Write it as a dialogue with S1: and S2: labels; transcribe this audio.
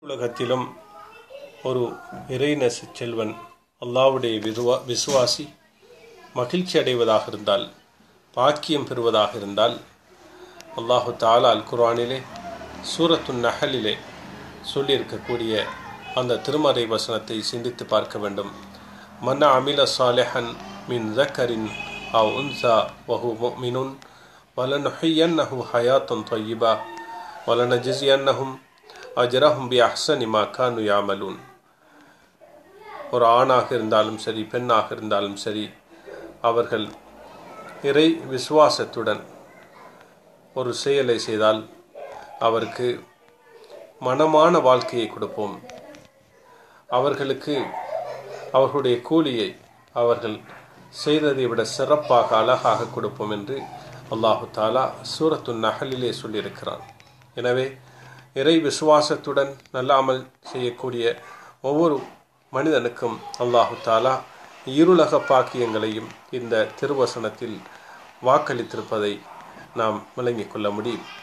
S1: உலகத்திலும் ஒரு இறைநச செல்வன் அல்லாவுடைய விதுவா விசுவாசி மகிழ்ச்சி அடைவதாக இருந்தால் பாக்கியம் பெறுவதாக இருந்தால் அல்லாஹு தாலா அல் குர்ஆனிலே சூரத்து நஹலிலே சொல்லியிருக்கக்கூடிய அந்த திருமறை வசனத்தை சிந்தித்து பார்க்க வேண்டும் மன்ன அமில சாலிஹன் மின் ஜக்கரின் அவ் உன்சா வஹு முஃமினுன் வலனுஹியன்னஹு ஹயாத்தன் தொய்யிபா வலனஜிசியன்னஹும் அஜரஹும் பி அஹ்சனி மா கானு யாமலூன் ஒரு ஆணாக இருந்தாலும் சரி பெண்ணாக இருந்தாலும் சரி அவர்கள் இறை விசுவாசத்துடன் ஒரு செயலை செய்தால் அவருக்கு மனமான வாழ்க்கையை கொடுப்போம் அவர்களுக்கு அவர்களுடைய கூலியை அவர்கள் செய்ததை விட சிறப்பாக அழகாக கொடுப்போம் என்று அல்லாஹு தாலா சூரத்து நகலிலே சொல்லியிருக்கிறான் எனவே இறை விசுவாசத்துடன் நல்ல அமல் செய்யக்கூடிய ஒவ்வொரு மனிதனுக்கும் அல்லாஹு தாலா இருளக பாக்கியங்களையும் இந்த திருவசனத்தில் வாக்களித்திருப்பதை நாம் விளங்கிக் கொள்ள முடியும்